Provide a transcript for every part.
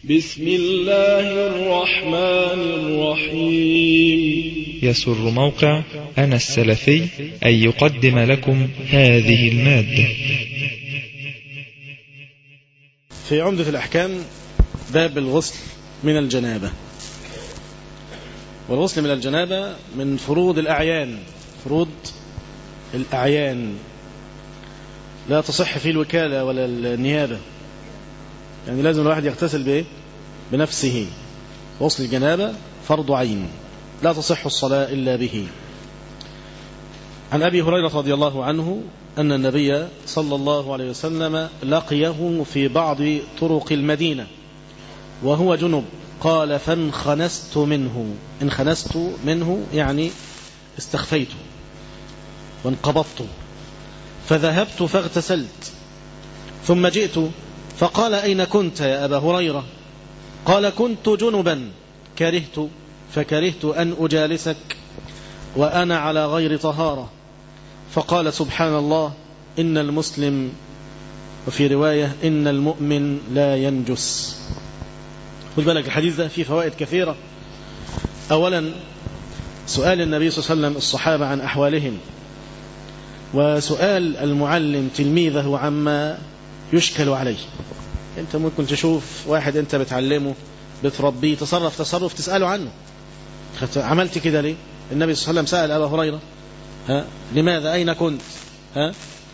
بسم الله الرحمن الرحيم يسر موقع أنا السلفي أن يقدم لكم هذه المادة في عمدة الأحكام باب الغسل من الجنابة والغسل من الجنابة من فروض الأعيان فروض الأعيان لا تصح فيه الوكالة ولا النيابة يعني لازم الواحد يغتسل بإيه؟ بنفسه غسل الجنابة فرض عين لا تصح الصلاة إلا به عن أبي هريرة رضي الله عنه أن النبي صلى الله عليه وسلم لقيه في بعض طرق المدينة وهو جنب قال فانخنست منه انخنست منه يعني استخفيت وانقبضت فذهبت فاغتسلت ثم جئت فقال أين كنت يا أبا هريرة قال كنت جنبا كرهت فكرهت أن أجالسك وأنا على غير طهارة فقال سبحان الله إن المسلم وفي رواية إن المؤمن لا ينجس خذ بالك الحديث ده فيه فوائد كثيرة أولا سؤال النبي صلى الله عليه وسلم الصحابة عن أحوالهم وسؤال المعلم تلميذه عما يشكل عليه انت ممكن تشوف واحد انت بتعلمه بتربيه تصرف تصرف تسأله عنه عملت كده ليه النبي صلى الله عليه وسلم سأل أبا هريرة ها لماذا أين كنت ها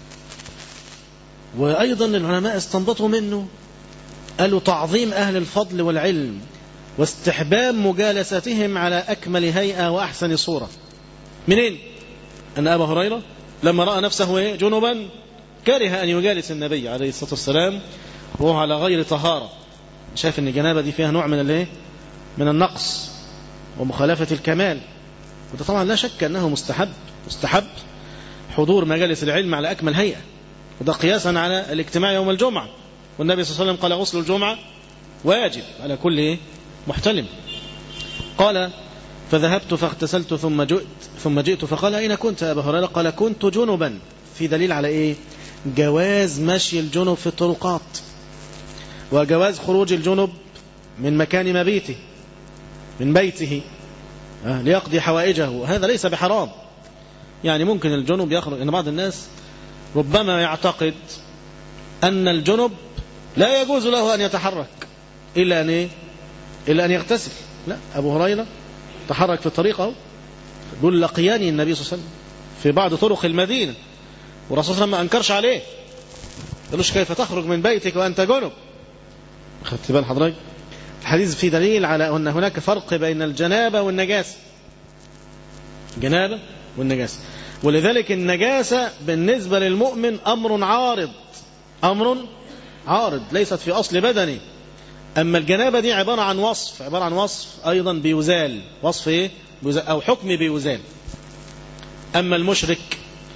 وأيضا العلماء استنبطوا منه قالوا تعظيم أهل الفضل والعلم واستحباب مجالستهم على أكمل هيئة وأحسن صورة منين أن أبا هريرة لما رأى نفسه إيه؟ جنبا كره أن يجالس النبي عليه الصلاة والسلام وهو على غير طهارة شايف أن الجنابة دي فيها نوع من الايه من النقص ومخالفة الكمال وده طبعا لا شك أنه مستحب مستحب حضور مجالس العلم على أكمل هيئة وده قياسا على الاجتماع يوم الجمعة والنبي صلى الله عليه وسلم قال غسل الجمعة واجب على كل إيه؟ محتلم قال فذهبت فاغتسلت ثم جئت ثم جئت فقال أين كنت يا أبا هريرة قال كنت جنبا في دليل على إيه جواز مشي الجنب في الطرقات وجواز خروج الجنب من مكان مبيته من بيته ليقضي حوائجه هذا ليس بحرام يعني ممكن الجنب يخرج ان بعض الناس ربما يعتقد أن الجنب لا يجوز له أن يتحرك إلا أن إيه؟ إلا أن يغتسل لا أبو هريرة تحرك في الطريق أهو يقول لقياني النبي صلى الله عليه وسلم في بعض طرق المدينة والرسول صلى الله عليه وسلم ما أنكرش عليه قالوش كيف تخرج من بيتك وأنت جنب خدت بال حضرتك الحديث فيه دليل على أن هناك فرق بين الجنابة والنجاسة جنابة والنجاسة ولذلك النجاسة بالنسبة للمؤمن أمر عارض أمر عارض ليست في أصل بدني أما الجنابة دي عبارة عن وصف عبارة عن وصف أيضا بيزال وصف إيه بيزال أو حكم بيزال أما المشرك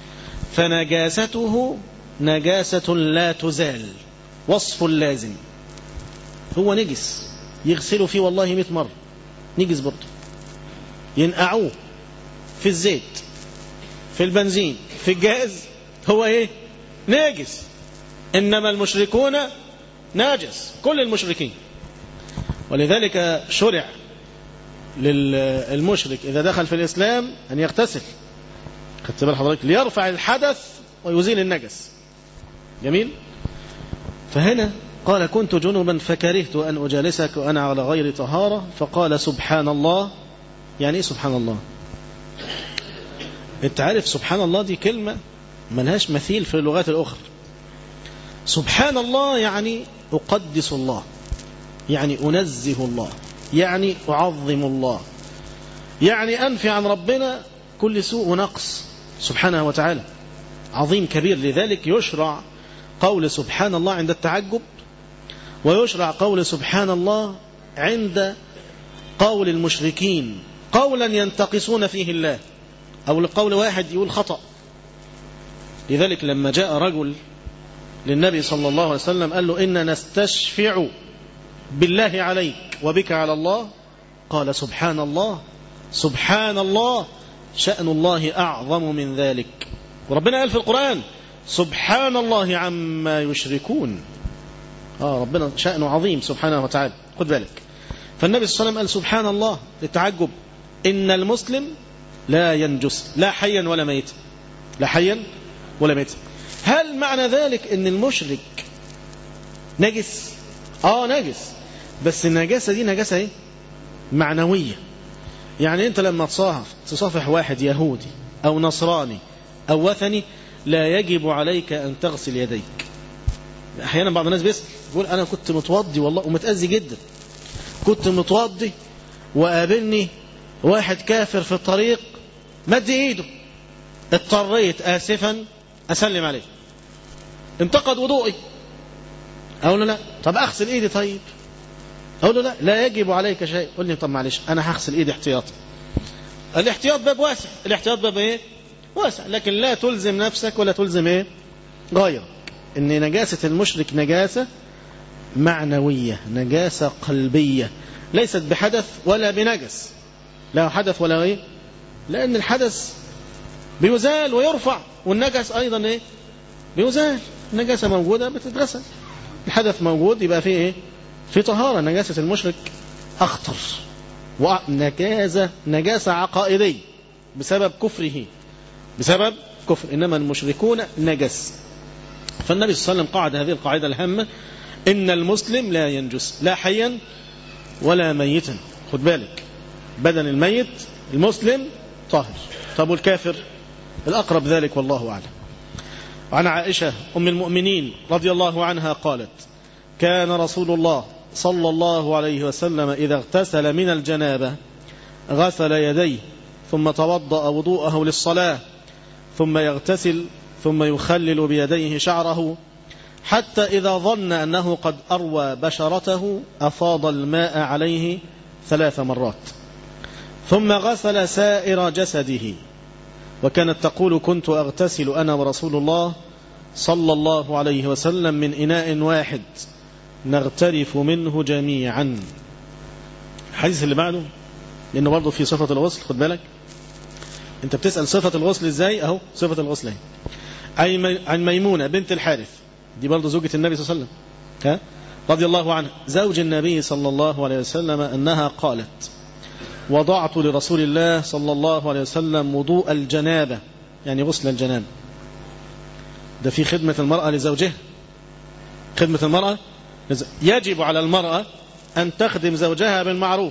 فنجاسته نجاسة لا تزال وصف لازم هو نجس يغسلوا فيه والله مئة مرة نجس برضه ينقعوه في الزيت في البنزين في الجاز هو ايه ناجس انما المشركون ناجس كل المشركين ولذلك شرع للمشرك اذا دخل في الاسلام ان يغتسل خدت بال حضرتك ليرفع الحدث ويزيل النجس جميل فهنا قال كنت جنبا فكرهت أن أجالسك وأنا على غير طهارة فقال سبحان الله يعني إيه سبحان الله أنت عارف سبحان الله دي كلمة ملهاش مثيل في اللغات الأخرى سبحان الله يعني أقدس الله يعني أنزه الله يعني أعظم الله يعني أنفي عن ربنا كل سوء ونقص سبحانه وتعالى عظيم كبير لذلك يشرع قول سبحان الله عند التعجب ويشرع قول سبحان الله عند قول المشركين قولا ينتقصون فيه الله أو لقول واحد يقول خطأ لذلك لما جاء رجل للنبي صلى الله عليه وسلم قال له إن نستشفع بالله عليك وبك على الله قال سبحان الله سبحان الله شأن الله أعظم من ذلك وربنا قال في القرآن سبحان الله عما يشركون آه ربنا شأنه عظيم سبحانه وتعالى خد بالك فالنبي صلى الله عليه وسلم قال سبحان الله للتعجب إن المسلم لا ينجس لا حيا ولا ميتا لا حيا ولا ميتا هل معنى ذلك ان المشرك نجس اه نجس بس النجاسة دي نجاسة ايه معنوية يعني انت لما تصاحف تصافح واحد يهودي او نصراني او وثني لا يجب عليك ان تغسل يديك احيانا بعض الناس بيسأل يقول انا كنت متوضي والله ومتأذي جدا كنت متوضي وقابلني واحد كافر في الطريق مد ايده اضطريت اسفا اسلم عليه انتقد وضوئي اقول له لا طب اغسل ايدي طيب اقول له لا لا يجب عليك شيء قول لي طب معلش انا هغسل ايدي احتياطا الاحتياط باب واسع الاحتياط باب ايه واسع لكن لا تلزم نفسك ولا تلزم ايه غيرك ان نجاسة المشرك نجاسة معنوية نجاسة قلبية ليست بحدث ولا بنجس لا حدث ولا ايه لان الحدث بيزال ويرفع والنجس ايضا ايه بيزال النجاسة موجودة بتتغسل الحدث موجود يبقى فيه ايه في طهارة نجاسة المشرك اخطر ونجاسة نجاسة عقائدية بسبب كفره بسبب كفر انما المشركون نجس فالنبي صلى الله عليه وسلم قعد هذه القاعدة الهامة ان المسلم لا ينجس لا حيا ولا ميتا خد بالك بدن الميت المسلم طاهر طب والكافر الأقرب ذلك والله أعلم عن عائشة أم المؤمنين رضي الله عنها قالت كان رسول الله صلى الله عليه وسلم إذا اغتسل من الجنابة غسل يديه ثم توضأ وضوءه للصلاة ثم يغتسل ثم يخلل بيديه شعره حتى إذا ظن أنه قد أروى بشرته أفاض الماء عليه ثلاث مرات ثم غسل سائر جسده وكانت تقول كنت أغتسل أنا ورسول الله صلى الله عليه وسلم من إناء واحد نغترف منه جميعا الحديث اللي بعده لأنه برضه في صفة الغسل خد بالك انت بتسأل صفة الغسل ازاي اهو صفة الغسل اهي عن ميمونة بنت الحارث دي برضه زوجة النبي صلى الله عليه وسلم ها رضي الله عنها زوج النبي صلى الله عليه وسلم أنها قالت وضعت لرسول الله صلى الله عليه وسلم وضوء الجنابة يعني غسل الجنابة ده في خدمة المرأة لزوجها خدمة المرأة يجب على المرأة أن تخدم زوجها بالمعروف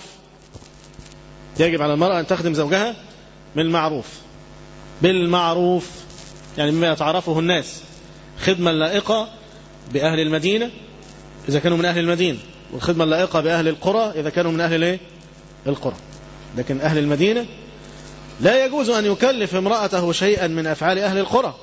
يجب على المرأة أن تخدم زوجها بالمعروف بالمعروف يعني مما يتعرفه الناس خدمة لائقة بأهل المدينة إذا كانوا من أهل المدينة والخدمة اللائقة بأهل القرى إذا كانوا من أهل الايه القرى لكن أهل المدينة لا يجوز أن يكلف امرأته شيئا من أفعال أهل القرى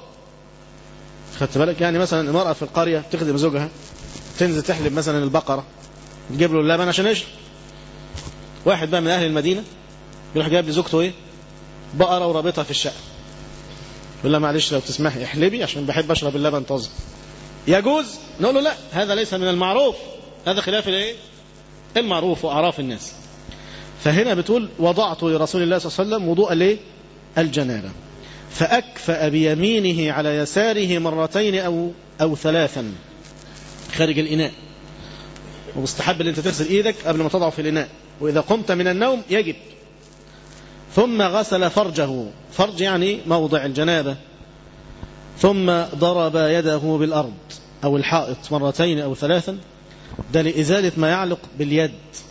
خدت بالك يعني مثلا المرأة في القرية تخدم زوجها تنزل تحلب مثلا البقرة تجيب له اللبن عشان يشرب واحد بقى من أهل المدينة يروح جايب لزوجته إيه بقرة ورابطها في الشقة يقول لها معلش لو تسمحي احلبي عشان بحب أشرب اللبن طازج يجوز نقول له لا هذا ليس من المعروف هذا خلاف الايه المعروف واعراف الناس فهنا بتقول وضعت لرسول الله صلى الله عليه وسلم وضوء الايه الجنابه فاكفأ بيمينه على يساره مرتين او او ثلاثا خارج الاناء ومستحب ان انت تغسل ايدك قبل ما تضعه في الاناء واذا قمت من النوم يجب ثم غسل فرجه فرج يعني موضع الجنابه ثم ضرب يده بالأرض أو الحائط مرتين أو ثلاثا ده لإزالة ما يعلق باليد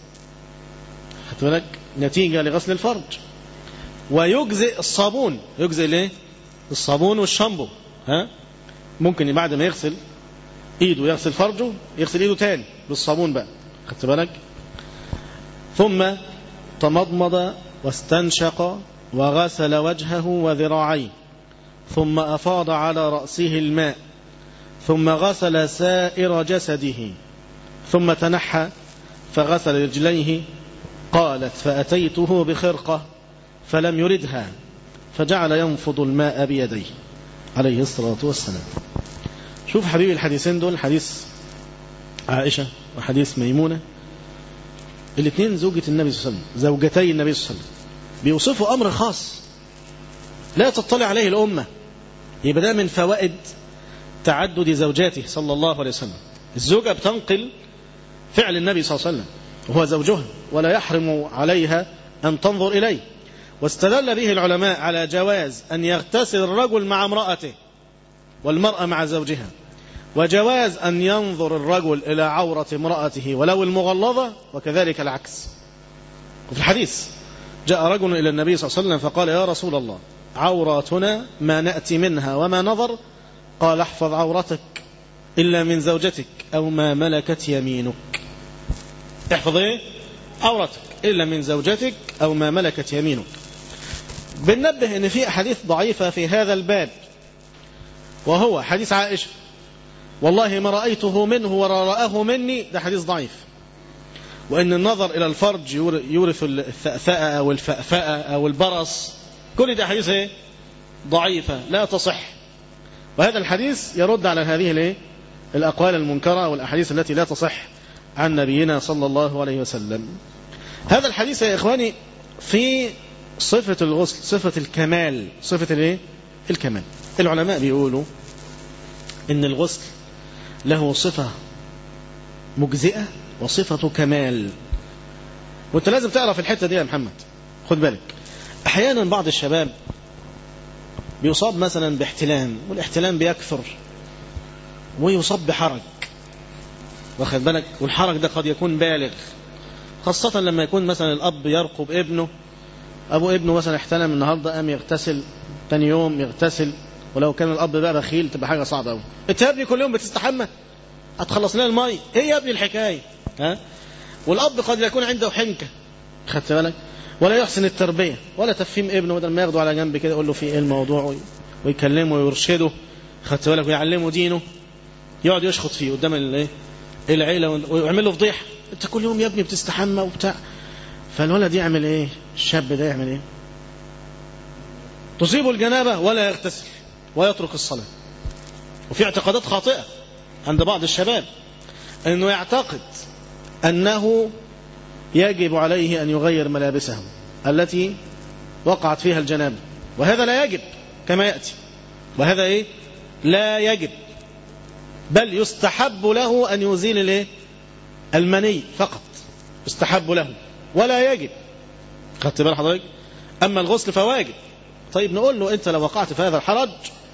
بالك نتيجة لغسل الفرج ويجزئ الصابون يجزئ ليه الصابون والشامبو ها ممكن بعد ما يغسل ايده يغسل فرجه يغسل ايده تاني بالصابون بقى خدت بالك ثم تمضمض واستنشق وغسل وجهه وذراعيه ثم أفاض على رأسه الماء ثم غسل سائر جسده ثم تنحى فغسل رجليه قالت فأتيته بخرقة فلم يردها فجعل ينفض الماء بيديه عليه الصلاة والسلام شوف حبيبي الحديثين دول حديث عائشة وحديث ميمونة الاثنين زوجة النبي صلى الله عليه وسلم زوجتي النبي صلى الله عليه وسلم بيوصفوا أمر خاص لا تطلع عليه الأمة يبقى ده من فوائد تعدد زوجاته صلى الله عليه وسلم الزوجة بتنقل فعل النبي صلى الله عليه وسلم وهو زوجها ولا يحرم عليها أن تنظر إليه واستدل به العلماء على جواز أن يغتسل الرجل مع امرأته والمرأة مع زوجها وجواز أن ينظر الرجل إلى عورة امرأته ولو المغلظة وكذلك العكس وفي الحديث جاء رجل إلى النبي صلى الله عليه وسلم فقال يا رسول الله عوراتنا ما نأتي منها وما نظر قال احفظ عورتك إلا من زوجتك أو ما ملكت يمينك احفظ ايه عورتك إلا من زوجتك أو ما ملكت يمينك بننبه ان في احاديث ضعيفة في هذا الباب وهو حديث عائشة والله ما رأيته منه ولا رآه مني ده حديث ضعيف وأن النظر إلى الفرج يورث الثأثأة أو الفأفأة أو البرص كل ده حديث ايه ضعيفة لا تصح وهذا الحديث يرد على هذه الايه الأقوال المنكرة والأحاديث التي لا تصح عن نبينا صلى الله عليه وسلم هذا الحديث يا إخواني في صفة الغسل صفة الكمال صفة الايه الكمال العلماء بيقولوا ان الغسل له صفة مجزئة وصفة كمال وانت لازم تعرف الحتة دي يا محمد خد بالك احيانا بعض الشباب بيصاب مثلا باحتلام والاحتلام بيكثر ويصاب بحرج واخد بالك والحرج ده قد يكون بالغ خاصة لما يكون مثلا الأب يرقب ابنه أبو ابنه مثلا احتلم النهاردة قام يغتسل تاني يوم يغتسل ولو كان الأب بقى بخيل تبقى حاجة صعبة أوي أنت يا ابني كل يوم بتستحمى هتخلص لنا المي إيه يا ابني الحكاية ها والأب قد يكون عنده حنكة خدت بالك ولا يحسن التربية ولا تفهيم ابنه بدل ما ياخده على جنب كده يقول له في ايه الموضوع ويكلمه ويرشده خدت بالك ويعلمه دينه يقعد يشخط فيه قدام الايه العيله ويعمل له فضيحه انت كل يوم يا ابني بتستحمى وبتاع فالولد يعمل ايه الشاب ده يعمل ايه تصيبه الجنابه ولا يغتسل ويترك الصلاه وفي اعتقادات خاطئه عند بعض الشباب انه يعتقد انه يجب عليه ان يغير ملابسه التي وقعت فيها الجنابه وهذا لا يجب كما ياتي وهذا ايه لا يجب بل يستحب له أن يزيل الايه المني فقط يستحب له ولا يجب خدت بال حضرتك أما الغسل فواجب طيب نقول له أنت لو وقعت في هذا الحرج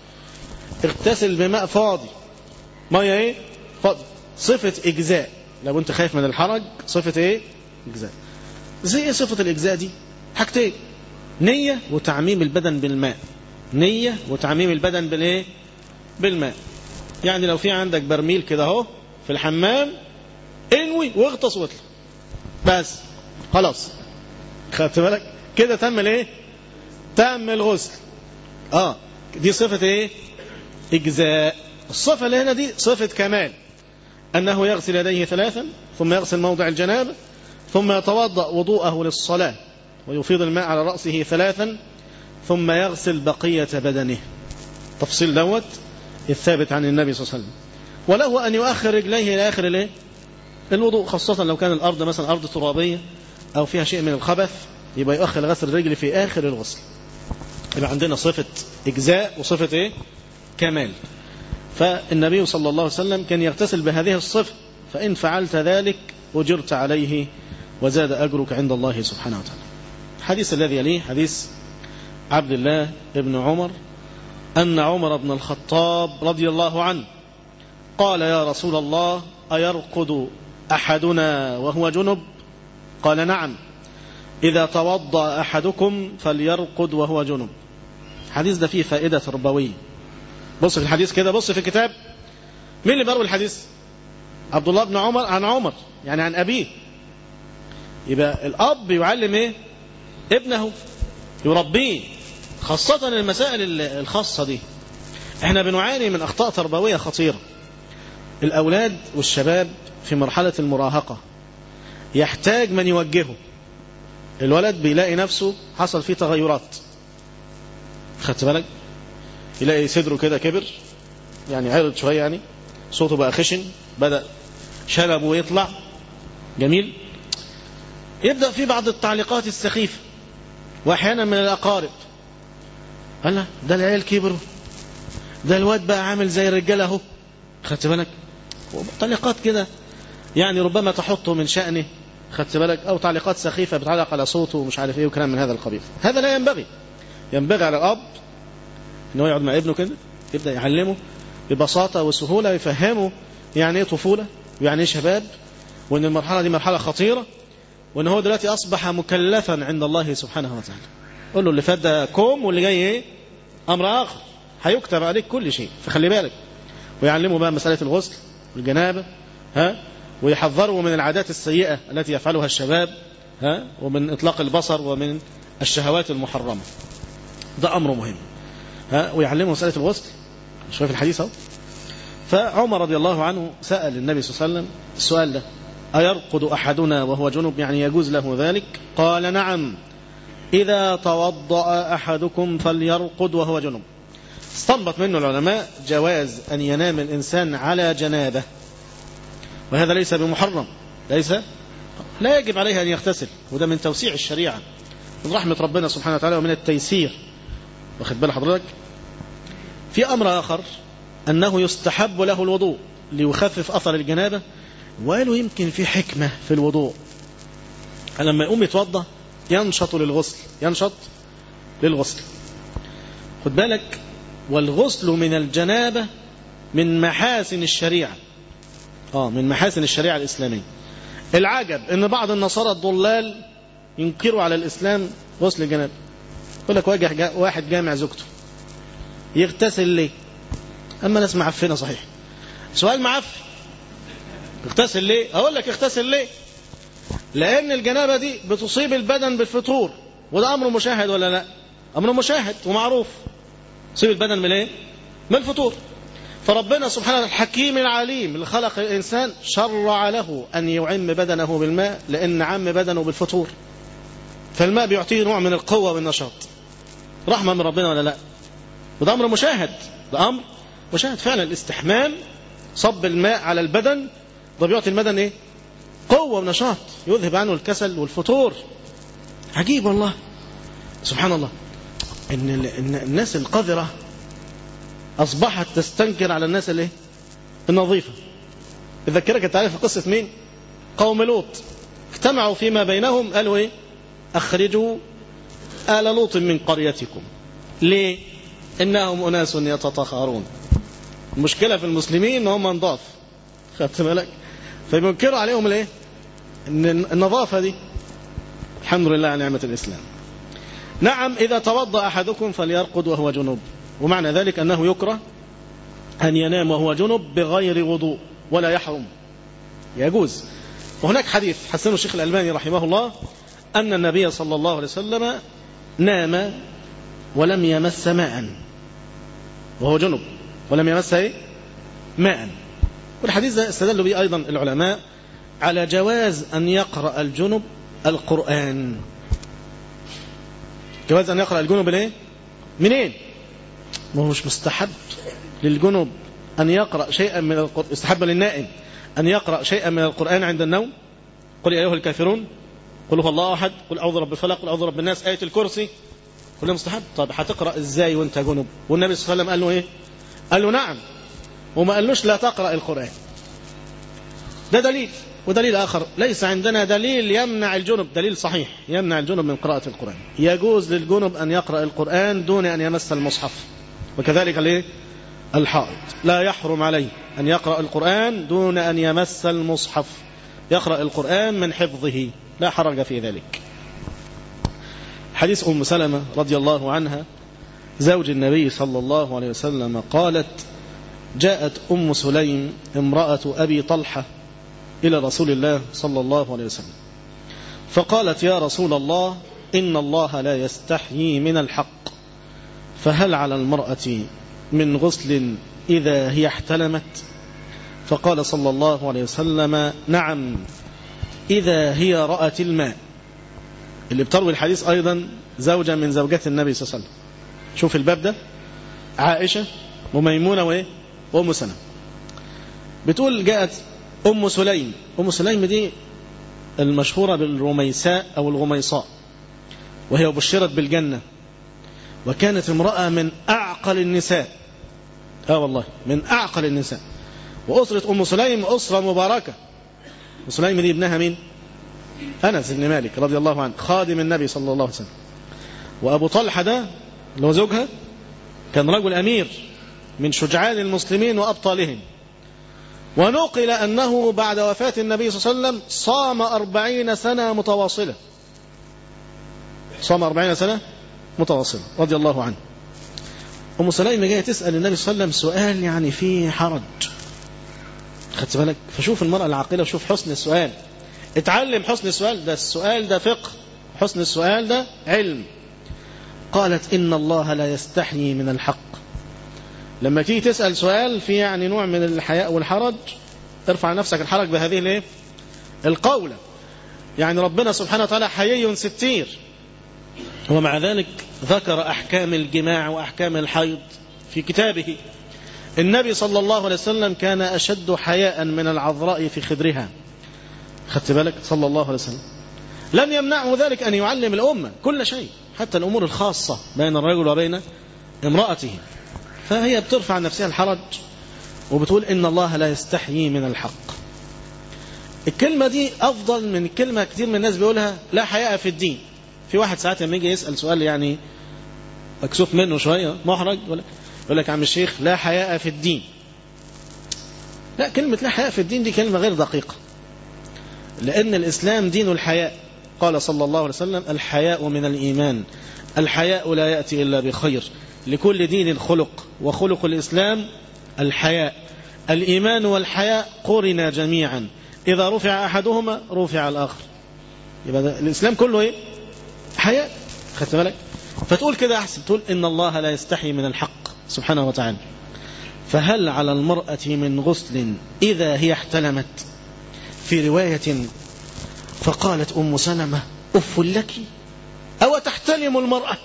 اغتسل بماء فاضي مية ايه فاضي صفة إجزاء لو أنت خايف من الحرج صفة ايه إجزاء زي ايه صفة الإجزاء دي حاجتين نية وتعميم البدن بالماء نية وتعميم البدن بالايه بالماء يعني لو في عندك برميل كده اهو في الحمام انوي واغطس واطلع بس خلاص خدت بالك كده تم الايه تم الغسل اه دي صفة ايه اجزاء الصفة اللي هنا دي صفة كمال انه يغسل يديه ثلاثا ثم يغسل موضع الجنابه ثم يتوضأ وضوءه للصلاة ويفيض الماء على رأسه ثلاثا ثم يغسل بقية بدنه تفصيل دوت الثابت عن النبي صلى الله عليه وسلم وله أن يؤخر رجليه إلى آخر الايه الوضوء خاصة لو كان الأرض مثلا أرض ترابية أو فيها شيء من الخبث يبقى يؤخر غسل الرجل في آخر الغسل يبقى عندنا صفة إجزاء وصفة إيه؟ كمال فالنبي صلى الله عليه وسلم كان يغتسل بهذه الصفة فإن فعلت ذلك أجرت عليه وزاد أجرك عند الله سبحانه وتعالى الحديث الذي يليه حديث عبد الله بن عمر أن عمر بن الخطاب رضي الله عنه قال يا رسول الله أيرقد أحدنا وهو جنب قال نعم إذا توضأ أحدكم فليرقد وهو جنب الحديث ده فيه فائدة تربوية بص في الحديث كده بص في الكتاب مين اللي بيروي الحديث عبد الله بن عمر عن عمر يعني عن أبيه يبقى الأب يعلم إيه ابنه يربيه خاصة المسائل الخاصة دي احنا بنعاني من أخطاء تربوية خطيرة الأولاد والشباب في مرحلة المراهقة يحتاج من يوجهه الولد بيلاقي نفسه حصل فيه تغيرات خدت بالك يلاقي صدره كده كبر يعني عرض شوية يعني صوته بقى خشن بدأ شنبه يطلع جميل يبدأ في بعض التعليقات السخيفة وأحيانا من الأقارب قال لا ده العيال كبروا ده الواد بقى عامل زي الرجاله اهو خدت بالك تعليقات كده يعني ربما تحطه من شأنه خدت بالك أو تعليقات سخيفة بتعلق على صوته ومش عارف إيه وكلام من هذا القبيل هذا لا ينبغي ينبغي على الأب إن هو يقعد مع ابنه كده يبدأ يعلمه ببساطة وسهولة يفهمه يعني إيه طفولة ويعني إيه شباب وإن المرحلة دي مرحلة خطيرة وإن هو دلوقتي أصبح مكلفا عند الله سبحانه وتعالى قول له اللي فات ده كوم واللي جاي إيه أمر آخر هيكتب عليك كل شيء فخلي بالك ويعلمه بقى مسألة الغسل والجنابة ها ويحذره من العادات السيئة التي يفعلها الشباب ها ومن إطلاق البصر ومن الشهوات المحرمة ده أمر مهم ها ويعلمه مسألة الغسل شوف الحديث اهو فعمر رضي الله عنه سأل النبي صلى الله عليه وسلم السؤال ده أيرقد أحدنا وهو جنب يعني يجوز له ذلك قال نعم إذا توضأ أحدكم فليرقد وهو جنب استنبط منه العلماء جواز أن ينام الإنسان على جنابه وهذا ليس بمحرم ليس لا يجب عليه أن يغتسل وده من توسيع الشريعة من رحمة ربنا سبحانه وتعالى ومن التيسير واخد بال حضرتك في أمر آخر أنه يستحب له الوضوء ليخفف أثر الجنابة وقالوا يمكن في حكمة في الوضوء لما يقوم يتوضى ينشط للغسل ينشط للغسل خد بالك والغسل من الجنابة من محاسن الشريعة آه من محاسن الشريعة الإسلامية العجب أن بعض النصارى الضلال ينكروا على الإسلام غسل الجنابة يقول لك واجه واحد جامع زوجته يغتسل ليه أما ناس معفنة صحيح سؤال معفن يغتسل ليه أقول لك يغتسل ليه لأن الجنابة دي بتصيب البدن بالفطور وده أمر مشاهد ولا لا أمر مشاهد ومعروف تصيب البدن من ايه من الفطور فربنا سبحانه الحكيم العليم اللي خلق الإنسان شرع له أن يعم بدنه بالماء لأن عم بدنه بالفطور فالماء بيعطيه نوع من القوة والنشاط رحمة من ربنا ولا لا وده أمر مشاهد ده أمر مشاهد فعلا الاستحمام صب الماء على البدن ده بيعطي البدن ايه قوة ونشاط يذهب عنه الكسل والفتور عجيب والله سبحان الله إن, إن الناس القذرة أصبحت تستنكر على الناس الايه النظيفة تذكرك انت عارف قصة مين قوم لوط اجتمعوا فيما بينهم قالوا ايه اخرجوا آل لوط من قريتكم ليه انهم اناس يتطهرون المشكلة في المسلمين ان هم نضاف خدت بالك فبينكروا عليهم الايه ان النظافة دي الحمد لله على نعمة الاسلام نعم اذا توضأ احدكم فليرقد وهو جنوب ومعنى ذلك انه يكره ان ينام وهو جنب بغير وضوء ولا يحرم يجوز وهناك حديث حسنه الشيخ الألباني رحمه الله أن النبي صلى الله عليه وسلم نام ولم يمس ماء وهو جنب ولم يمس ايه ماء والحديث ده استدلوا به أيضا العلماء على جواز أن يقرأ الجنب القرآن جواز أن يقرأ الجنب الايه منين ما هو مش مستحب للجنب أن يقرأ شيئا من القرآن استحب للنائم أن يقرأ شيئا من القرآن عند النوم قل يا أيها الكافرون قل هو الله أحد قل أعوذ رب الفلق قل أعوذ رب الناس آية الكرسي كلها مستحب طب هتقرأ إزاي وأنت جنب والنبي صلى الله عليه وسلم قال له إيه قال له نعم وما قالوش لا تقرأ القرآن ده دليل ودليل آخر ليس عندنا دليل يمنع الجنب دليل صحيح يمنع الجنب من قراءة القرآن يجوز للجنب أن يقرأ القرآن دون أن يمس المصحف وكذلك الايه الحائط لا يحرم عليه أن يقرأ القرآن دون أن يمس المصحف يقرأ القرآن من حفظه لا حرج في ذلك حديث أم سلمة رضي الله عنها زوج النبي صلى الله عليه وسلم قالت جاءت أم سليم امرأة أبي طلحة إلى رسول الله صلى الله عليه وسلم فقالت يا رسول الله إن الله لا يستحيي من الحق فهل على المرأة من غسل إذا هي احتلمت فقال صلى الله عليه وسلم نعم إذا هي رأت الماء اللي بتروي الحديث أيضا زوجة من زوجات النبي صلى الله عليه وسلم شوف الباب ده عائشة وميمونة وإيه وأم سنة بتقول جاءت أم سليم أم سليم دي المشهورة بالرميساء أو الغميصاء وهي بشرت بالجنة وكانت امرأة من أعقل النساء آه والله من أعقل النساء وأسرة أم سليم أسرة مباركة أم سليم دي ابنها مين أنس بن مالك رضي الله عنه خادم النبي صلى الله عليه وسلم وأبو طلحة ده اللي هو زوجها كان رجل أمير من شجعان المسلمين وأبطالهم ونقل أنه بعد وفاة النبي صلى الله عليه وسلم صام أربعين سنة متواصلة صام أربعين سنة متواصلة رضي الله عنه أم سليم جاية تسأل النبي صلى الله عليه وسلم سؤال يعني فيه حرج خدت بالك فشوف المرأة العاقلة وشوف حسن السؤال اتعلم حسن السؤال ده السؤال ده فقه حسن السؤال ده علم قالت إن الله لا يستحيي من الحق لما تيجي تسأل سؤال في يعني نوع من الحياء والحرج ارفع نفسك الحرج بهذه الايه القولة يعني ربنا سبحانه وتعالى حيي ستير ومع ذلك ذكر أحكام الجماع وأحكام الحيض في كتابه النبي صلى الله عليه وسلم كان أشد حياء من العذراء في خدرها خدت بالك صلى الله عليه وسلم لم يمنعه ذلك أن يعلم الأمة كل شيء حتى الأمور الخاصة بين الرجل وبين امرأته فهي بترفع نفسها الحرج وبتقول إن الله لا يستحيي من الحق الكلمة دي أفضل من كلمة كتير من الناس بيقولها لا حياء في الدين في واحد ساعات لما يجي يسأل سؤال يعني مكسوف منه شوية محرج ولا يقول لك يا عم الشيخ لا حياء في الدين لا كلمة لا حياء في الدين دي كلمة غير دقيقة لأن الإسلام دين الحياء قال صلى الله عليه وسلم الحياء من الإيمان الحياء لا يأتي إلا بخير لكل دين خلق وخلق الإسلام الحياء الإيمان والحياء قرنا جميعا إذا رفع أحدهما رفع الآخر يبقى الإسلام كله إيه حياء خدت بالك فتقول كده أحسن تقول إن الله لا يستحي من الحق سبحانه وتعالى فهل على المرأة من غسل إذا هي احتلمت في رواية فقالت أم سلمة أف لك أو تحتلم المرأة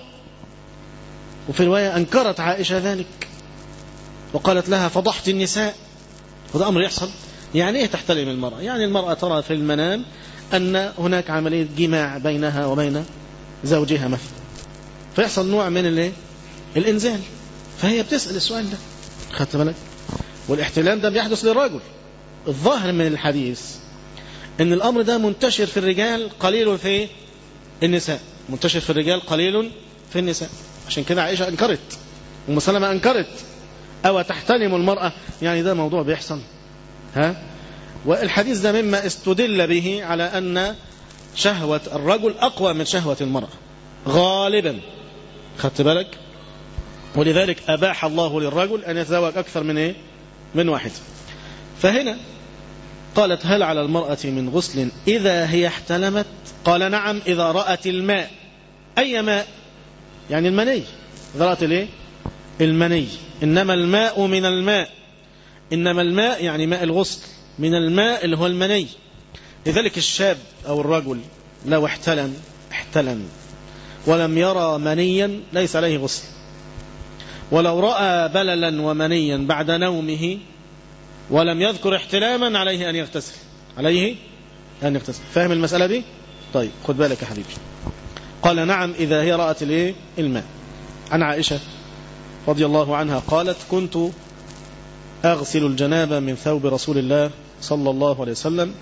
وفي رواية أنكرت عائشة ذلك وقالت لها فضحت النساء وده أمر يحصل يعني إيه تحتلم المرأة يعني المرأة ترى في المنام أن هناك عملية جماع بينها وبين زوجها مثلا فيحصل نوع من الايه الانزال فهي بتسأل السؤال ده خدت بالك والاحتلام ده بيحدث للرجل الظاهر من الحديث ان الامر ده منتشر في الرجال قليل في النساء منتشر في الرجال قليل في النساء عشان كده عائشة انكرت ام سلمة انكرت او تحتلم المرأة يعني ده موضوع بيحصل ها والحديث ده مما استدل به على ان شهوة الرجل أقوى من شهوة المرأة غالبا خدت بالك ولذلك أباح الله للرجل أن يتزوج أكثر من إيه؟ من واحد فهنا قالت هل على المرأة من غسل إذا هي احتلمت قال نعم إذا رأت الماء أي ماء يعني المني إذا رأت الإيه؟ المني إنما الماء من الماء إنما الماء يعني ماء الغسل من الماء اللي هو المني لذلك الشاب أو الرجل لو احتلم احتلم ولم يرى منيا ليس عليه غسل ولو رأى بللا ومنيا بعد نومه ولم يذكر احتلاما عليه أن يغتسل عليه أن يغتسل فاهم المسألة دي طيب خد بالك يا حبيبي قال نعم إذا هي رأت الايه الماء عن عائشة رضي الله عنها قالت كنت أغسل الجنابة من ثوب رسول الله صلى الله عليه وسلم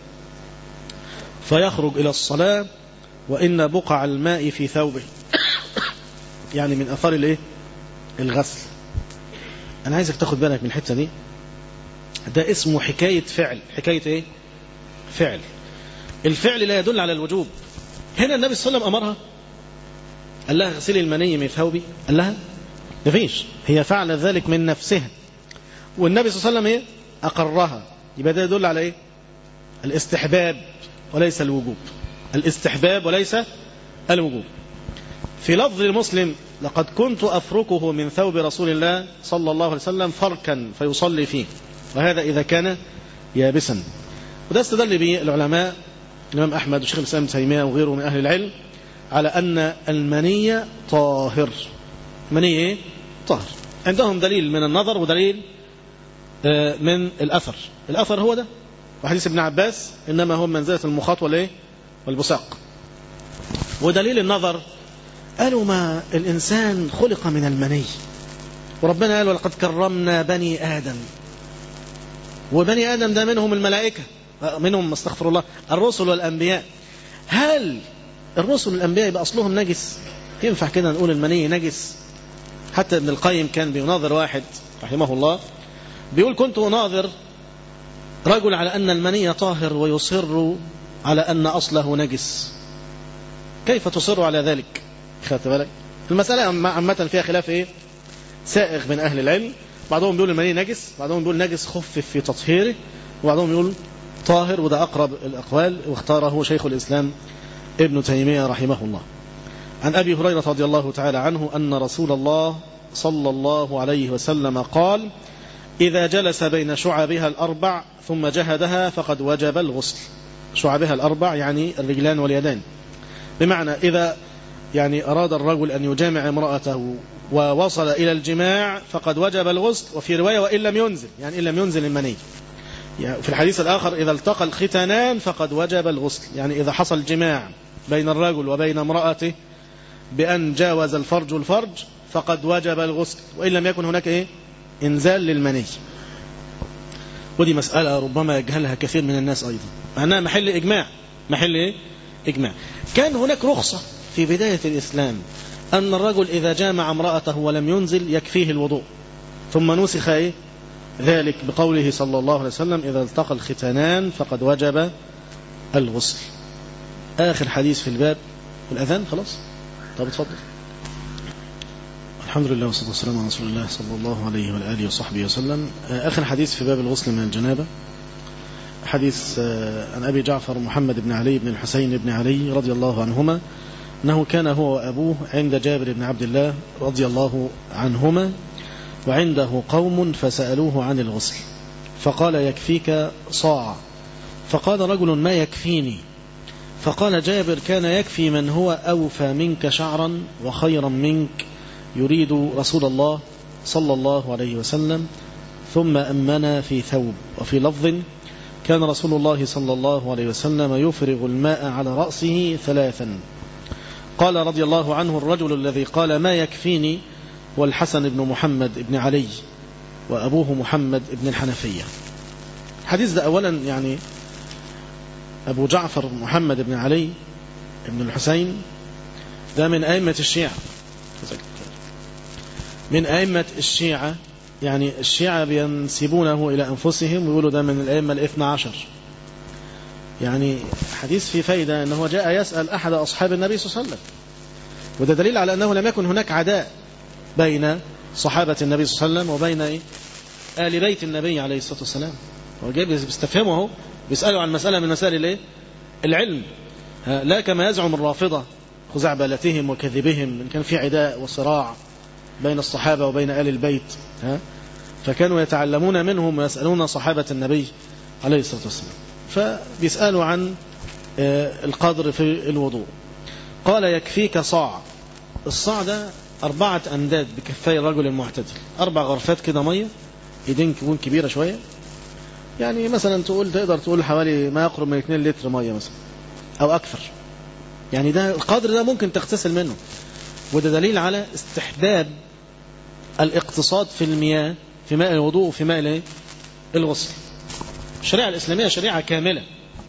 فيخرج إلى الصلاة وإن بقع الماء في ثوبه يعني من أثار الإيه؟ الغسل أنا عايزك تاخد بالك من الحتة دي ده اسمه حكاية فعل حكاية إيه؟ فعل الفعل لا يدل على الوجوب هنا النبي صلى الله عليه وسلم أمرها قال لها اغسلي المني من ثوبي قال لها مفيش هي فعلت ذلك من نفسها والنبي صلى الله عليه وسلم ايه أقرها يبقى ده يدل على ايه الاستحباب وليس الوجوب الاستحباب وليس الوجوب في لفظ المسلم لقد كنت أفركه من ثوب رسول الله صلى الله عليه وسلم فركا فيصلي فيه وهذا إذا كان يابسا وده استدل به العلماء الإمام أحمد وشيخ الإسلام تيمية وغيره من أهل العلم على أن المني طاهر مني إيه؟ طاهر عندهم دليل من النظر ودليل من الأثر الأثر هو ده وحديث ابن عباس إنما هو منزلة المخاط والإيه والبصاق ودليل النظر قالوا ما الإنسان خلق من المني وربنا قال ولقد كرمنا بني آدم وبني آدم ده منهم الملائكة منهم استغفر الله الرسل والأنبياء هل الرسل والأنبياء يبقى أصلهم نجس ينفع كده نقول المني نجس حتى ابن القيم كان بيناظر واحد رحمه الله بيقول كنت أناظر رجل على أن المني طاهر ويصر على أن أصله نجس كيف تصر على ذلك خدت بالك المسألة عامة فيها خلاف إيه سائغ من أهل العلم بعضهم بيقول المني نجس بعضهم بيقول نجس خفف في تطهيره وبعضهم يقول طاهر وده أقرب الأقوال واختاره شيخ الإسلام ابن تيمية رحمه الله عن أبي هريرة رضي الله تعالى عنه أن رسول الله صلى الله عليه وسلم قال إذا جلس بين شعبها الأربع ثم جهدها فقد وجب الغسل شعبها الأربع يعني الرجلان واليدان بمعنى إذا يعني أراد الرجل أن يجامع امرأته ووصل إلى الجماع فقد وجب الغسل وفي رواية وإن لم ينزل يعني إن لم ينزل المني يعني في الحديث الآخر إذا التقى الختانان فقد وجب الغسل يعني إذا حصل جماع بين الرجل وبين امرأته بأن جاوز الفرج الفرج فقد وجب الغسل وإن لم يكن هناك إيه؟ إنزال للمني ودي مسألة ربما يجهلها كثير من الناس أيضا معناها محل إجماع محل إيه؟ إجماع كان هناك رخصة في بداية الإسلام أن الرجل إذا جامع امرأته ولم ينزل يكفيه الوضوء ثم نسخ إيه؟ ذلك بقوله صلى الله عليه وسلم إذا التقى الختانان فقد وجب الغسل آخر حديث في الباب الأذان خلاص طب اتفضل الحمد لله والصلاة والسلام على رسول الله صلى الله عليه وآله وصحبه وسلم آخر حديث في باب الغسل من الجنابة حديث عن أبي جعفر محمد بن علي بن الحسين بن علي رضي الله عنهما أنه كان هو وأبوه عند جابر بن عبد الله رضي الله عنهما وعنده قوم فسألوه عن الغسل فقال يكفيك صاع فقال رجل ما يكفيني فقال جابر كان يكفي من هو أوفى منك شعرا وخيرا منك يريد رسول الله صلى الله عليه وسلم ثم أمنا في ثوب وفي لفظ كان رسول الله صلى الله عليه وسلم يفرغ الماء على رأسه ثلاثا قال رضي الله عنه الرجل الذي قال ما يكفيني والحسن بن محمد بن علي وأبوه محمد بن الحنفية الحديث ده أولا يعني أبو جعفر محمد بن علي بن الحسين ده من أئمة الشيعة من أئمة الشيعة يعني الشيعة بينسبونه إلى أنفسهم ويقولوا ده من الأئمة الاثنى عشر يعني حديث في فايدة أنه جاء يسأل أحد أصحاب النبي صلى الله عليه وسلم وده دليل على أنه لم يكن هناك عداء بين صحابة النبي صلى الله عليه وسلم وبين إيه؟ آل بيت النبي عليه الصلاة والسلام هو جاي بيستفهمه اهو بيسألوا عن مسألة من مسائل الايه العلم لا كما يزعم الرافضة خزعبلتهم وكذبهم ان كان في عداء وصراع بين الصحابة وبين آل البيت ها فكانوا يتعلمون منهم ويسألون صحابة النبي عليه الصلاة والسلام فبيسألوا عن القدر في الوضوء قال يكفيك صاع الصاع ده أربعة أمداد بكفاي الرجل المعتدل أربع غرفات كده مية إيدين تكون كبيرة شوية يعني مثلا تقول تقدر تقول حوالي ما يقرب من 2 لتر مية مثلا أو أكثر يعني ده القدر ده ممكن تغتسل منه وده دليل على استحباب الاقتصاد في المياه في ماء الوضوء وفي ماء الغسل الشريعة الإسلامية شريعة كاملة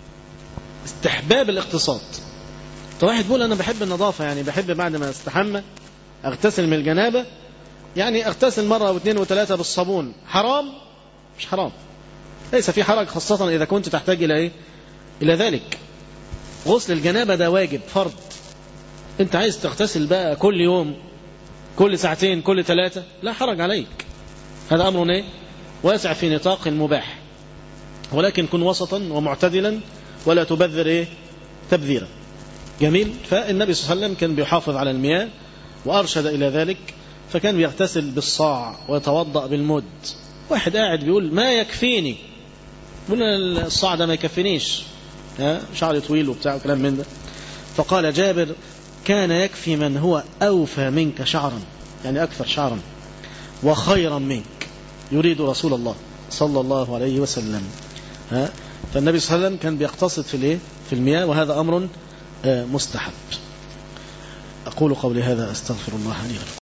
استحباب الاقتصاد طب واحد بيقول أنا بحب النظافة يعني بحب بعد ما استحمى اغتسل من الجنابة يعني اغتسل مرة واثنين وثلاثة بالصابون حرام مش حرام ليس في حرج خاصة إذا كنت تحتاج إلى إيه إلى ذلك غسل الجنابة ده واجب فرض أنت عايز تغتسل بقى كل يوم كل ساعتين كل ثلاثة لا حرج عليك هذا أمر إيه واسع في نطاق المباح ولكن كن وسطا ومعتدلا ولا تبذر إيه تبذيرا جميل فالنبي صلى الله عليه وسلم كان بيحافظ على المياه وأرشد إلى ذلك فكان بيغتسل بالصاع ويتوضأ بالمد واحد قاعد بيقول ما يكفيني بيقول الصاع ده ما يكفينيش ها شعري طويل وبتاع وكلام من ده فقال جابر كان يكفي من هو أوفى منك شعرا يعني أكثر شعرا وخيرا منك يريد رسول الله صلى الله عليه وسلم ها فالنبي صلى الله عليه وسلم كان بيقتصد في الايه في المياه وهذا أمر مستحب أقول قولي هذا أستغفر الله لي ولكم